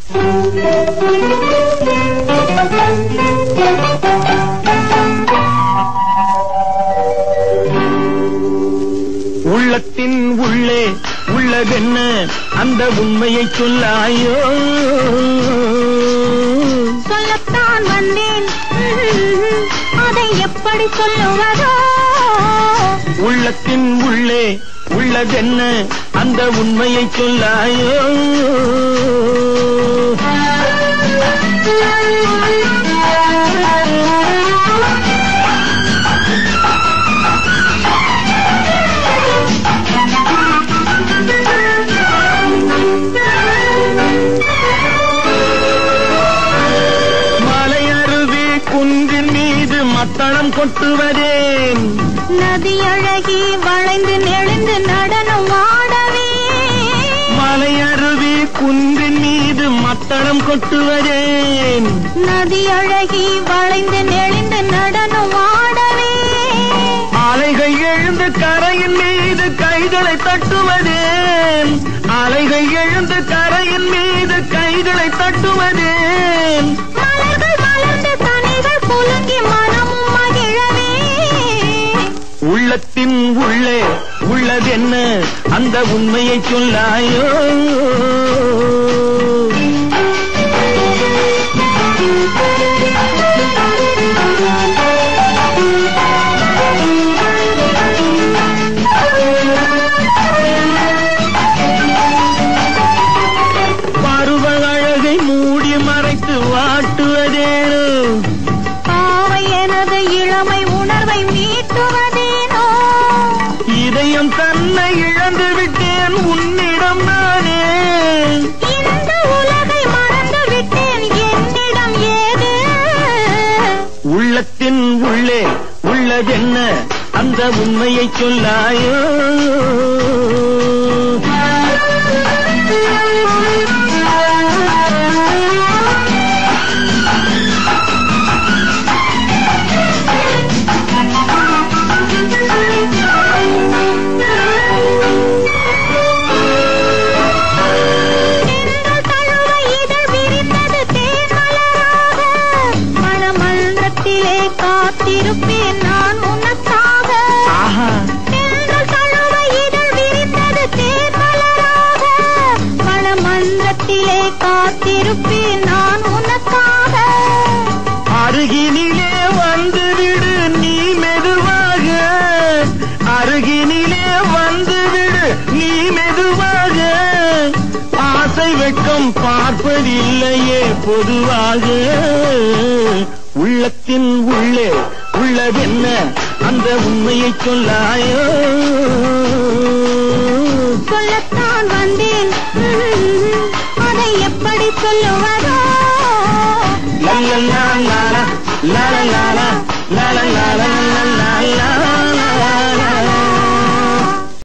உள்ளத்தின் உள்ளே உள்ளதென்ன அந்த உண்மையை சொல்லாயோ சொல்லத்தான் வந்தேன் அதை எப்படி சொல்லுவதோ உள்ளத்தின் உள்ளே உள்ளதென்ன அந்த உண்மையை சொல்லாயோ மலையருவி குன்றின் மீது மத்தளம் கொட்டுவதேன் நதி அழகி வளைந்து நெளிந்து நடனம் ஆடவே மலையருவி குன்றின் மீது மத்தளம் கொட்டுவதேன் நதி அழகி வளைந்து நெளிந்து நடனம் ஆடவே அலைகள் எழுந்து கரையின் மீது கைகளை தட்டுவதேன் அலைகள் எழுந்து கரையின் மீது கைகளை தட்டுவதேன் மலர்கள் மலர்ந்து கனிகள் குலுங்கி மனமும் மகிழவே உள்ளத்தின் உள்ளே உள்ளதென்ன அந்த உண்மையை சொல்லாயோ பருவ அழகை மூடி மறைத்து வாட்டுவதேனோ பாவை எனது இளமை உணர்வை மீட்டுவதேனோ இதயம் தன்னை இழந்து விட்டேன் உன்னிடம் நானே இந்த உலகை மறந்து விட்டேன் என்னிடம் ஏது உள்ளத்தின் உள்ளே உள்ளதென்ன அந்த உண்மையை சொல்லாயோ தென்றல் தழுவ இதழ் விரிந்தது தேன்மலராக. மணமன்றத்திலே காத்திருப்பேன் நான் உனக்காக ஆஹா தென்றல் தழுவ இதழ் விரிந்தது தேன்மலராக. மணமன்றத்திலே காத்திருப்பேன் நான் உனக்காக அருகினிலே வந்துவிடு நீ மெதுவாக அருகினிலே வந்துவிடு நீ மெதுவாக ஆசை வெட்கம் பார்ப்பதில்லையே பொதுவாக உள்ளத்தின் உள்ளே உள்ளதென்ன அந்த உண்மையை சொல்லாயோ சொல்லத்தான் வந்தேன் ம், அதை எப்படி சொல்லுவதோ லல்லா லாலா லாலா லாலா லாலா லாலா லாலா